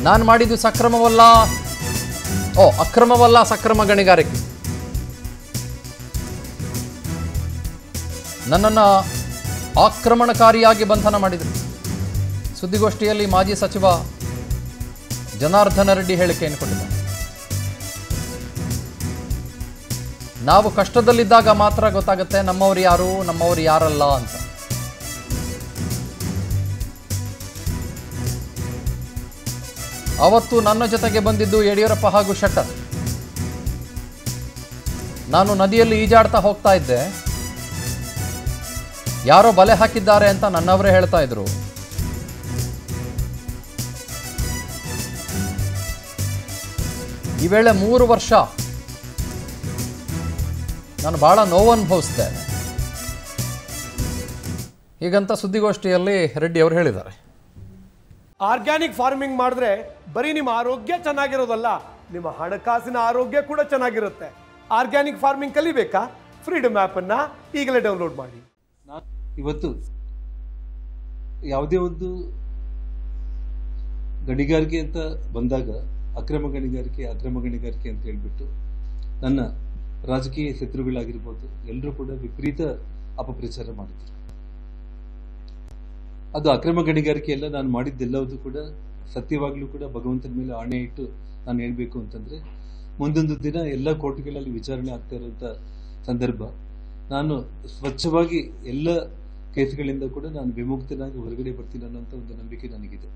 ನಾನು ಮಾಡಿದ್ದು ಸಕ್ರಮವಲ್ಲ ಓ ಅಕ್ರಮವಲ್ಲ ಸಕ್ರಮ ಗಣಿಗಾರಿಕೆ ನನ್ನನ್ನು ಆಕ್ರಮಣಕಾರಿಯಾಗಿ ಬಂಧನ ಮಾಡಿದರು ಸುದ್ದಿಗೋಷ್ಠಿಯಲ್ಲಿ ಮಾಜಿ ಸಚಿವ ಜನಾರ್ದನ ರೆಡ್ಡಿ ಹೇಳಿಕೆಯನ್ನು ಕೊಟ್ಟಿದ್ದಾರೆ ನಾವು ಕಷ್ಟದಲ್ಲಿದ್ದಾಗ ಮಾತ್ರ ಗೊತ್ತಾಗುತ್ತೆ ನಮ್ಮವರು ಯಾರು ನಮ್ಮವರು ಯಾರಲ್ಲ ಅಂತ ಅವತ್ತು ನನ್ನ ಜೊತೆಗೆ ಬಂದಿದ್ದು ಯಡಿಯೂರಪ್ಪ ಹಾಗೂ ಶೆಟ್ಟರ್ ನಾನು ನದಿಯಲ್ಲಿ ಈಜಾಡ್ತಾ ಹೋಗ್ತಾ ಇದ್ದೆ ಯಾರೋ ಬಲೆ ಹಾಕಿದ್ದಾರೆ ಅಂತ ನನ್ನವರೇ ಹೇಳ್ತಾ ಇದ್ರು ಈ ವೇಳೆ ಮೂರು ವರ್ಷ ನಾನು ಬಹಳ ನೋವು ಅನುಭವಿಸಿದೆ ಹೀಗಂತ ಸುದ್ದಿಗೋಷ್ಠಿಯಲ್ಲಿ ರೆಡ್ಡಿ ಅವರು ಹೇಳಿದ್ದಾರೆ ಆರ್ಗ್ಯಾನಿಕ್ ಫಾರ್ಮಿಂಗ್ ಮಾಡಿದ್ರೆ ಬರೀ ನಿಮ್ಮ ಆರೋಗ್ಯ ಚೆನ್ನಾಗಿರೋದಲ್ಲ ನಿಮ್ಮ ಹಣಕಾಸಿನ ಆರೋಗ್ಯ ಕೂಡ ಚೆನ್ನಾಗಿರುತ್ತೆ ಆರ್ಗ್ಯಾನಿಕ್ ಫಾರ್ಮಿಂಗ್ ಕಲಿಬೇಕಾ ಫ್ರೀಡಮ್ ಅನ್ನ ಈಗಲೇ ಡೌನ್ಲೋಡ್ ಮಾಡಿ ನಾನು ಇವತ್ತು ಯಾವುದೇ ಒಂದು ಗಣಿಗಾರಿಕೆ ಅಂತ ಬಂದಾಗ ಅಕ್ರಮ ಗಣಿಗಾರಿಕೆ ಅಕ್ರಮ ಗಣಿಗಾರಿಕೆ ಅಂತ ಹೇಳ್ಬಿಟ್ಟು ನನ್ನ ರಾಜಕೀಯ ಶತ್ರುಗಳಾಗಿರ್ಬೋದು ಎಲ್ಲರೂ ಕೂಡ ವಿಪರೀತ ಅಪಪ್ರಚಾರ ಮಾಡಿದ್ರು ಅದು ಅಕ್ರಮ ಗಣಿಗಾರಿಕೆ ಎಲ್ಲ ನಾನು ಮಾಡಿದ್ದೆಲ್ಲವೂ ಕೂಡ ಸತ್ಯವಾಗ್ಲೂ ಕೂಡ ಭಗವಂತನ ಮೇಲೆ ಆಣೆ ಇಟ್ಟು ನಾನು ಹೇಳ್ಬೇಕು ಅಂತಂದ್ರೆ ಮುಂದೊಂದು ದಿನ ಎಲ್ಲ ಕೋರ್ಟ್ಗಳಲ್ಲಿ ವಿಚಾರಣೆ ಆಗ್ತಾ ಇರುವಂತ ಸಂದರ್ಭ ನಾನು ಸ್ವಚ್ಛವಾಗಿ ಎಲ್ಲ ಕೇಸ್ಗಳಿಂದ ಕೂಡ ನಾನು ವಿಮುಕ್ತನಾಗಿ ಹೊರಗಡೆ ಬರ್ತೀನಿ ಅನ್ನೋಂಥ ಒಂದು ನಂಬಿಕೆ ನನಗಿದೆ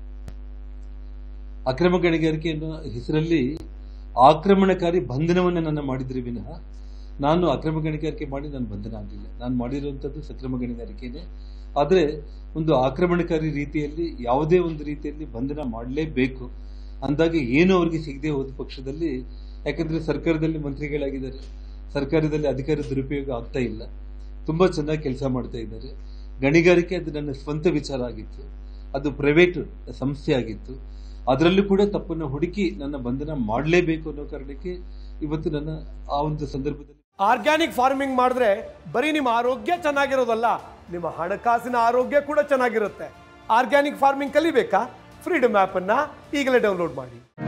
ಅಕ್ರಮ ಗಣಿಗಾರಿಕೆ ಅನ್ನೋ ಹೆಸರಲ್ಲಿ ಆಕ್ರಮಣಕಾರಿ ಬಂಧನವನ್ನು ನನ್ನ ಮಾಡಿದ್ರೆ ವಿನಃ ನಾನು ಅಕ್ರಮ ಗಣಿಗಾರಿಕೆ ಮಾಡಿ ನಾನು ಬಂಧನ ಆಗಲಿಲ್ಲ ನಾನು ಮಾಡಿರುವಂಥದ್ದು ಸಕ್ರಮ ಗಣಿಗಾರಿಕೆನೆ ಆದರೆ ಒಂದು ಆಕ್ರಮಣಕಾರಿ ರೀತಿಯಲ್ಲಿ ಯಾವುದೇ ಒಂದು ರೀತಿಯಲ್ಲಿ ಬಂಧನ ಮಾಡಲೇಬೇಕು ಅಂದಾಗ ಏನು ಅವ್ರಿಗೆ ಸಿಗದೆ ಹೋದ ಪಕ್ಷದಲ್ಲಿ ಯಾಕಂದ್ರೆ ಸರ್ಕಾರದಲ್ಲಿ ಮಂತ್ರಿಗಳಾಗಿದ್ದಾರೆ ಸರ್ಕಾರದಲ್ಲಿ ಅಧಿಕಾರ ದುರುಪಯೋಗ ಆಗ್ತಾ ಇಲ್ಲ ತುಂಬಾ ಚೆನ್ನಾಗಿ ಕೆಲಸ ಮಾಡ್ತಾ ಇದ್ದಾರೆ ಗಣಿಗಾರಿಕೆ ಅದು ನನ್ನ ಸ್ವಂತ ವಿಚಾರ ಆಗಿತ್ತು ಅದು ಪ್ರೈವೇಟ್ ಸಂಸ್ಥೆ ಆಗಿತ್ತು ಅದರಲ್ಲೂ ಕೂಡ ತಪ್ಪನ್ನು ಹುಡುಕಿ ನನ್ನ ಬಂಧನ ಮಾಡಲೇಬೇಕು ಅನ್ನೋ ಕಾರಣಕ್ಕೆ ಇವತ್ತು ನನ್ನ ಆ ಒಂದು ಸಂದರ್ಭದಲ್ಲಿ ಆರ್ಗ್ಯಾನಿಕ್ ಫಾರ್ಮಿಂಗ್ ಮಾಡಿದ್ರೆ ಬರೀ ನಿಮ್ಮ ಆರೋಗ್ಯ ಚೆನ್ನಾಗಿರೋದಲ್ಲ ನಿಮ್ಮ ಹಣಕಾಸಿನ ಆರೋಗ್ಯ ಕೂಡ ಚೆನ್ನಾಗಿರುತ್ತೆ ಆರ್ಗ್ಯಾನಿಕ್ ಫಾರ್ಮಿಂಗ್ ಕಲಿಬೇಕಾ ಫ್ರೀಡಮ್ ಅನ್ನ ಈಗಲೇ ಡೌನ್ಲೋಡ್ ಮಾಡಿ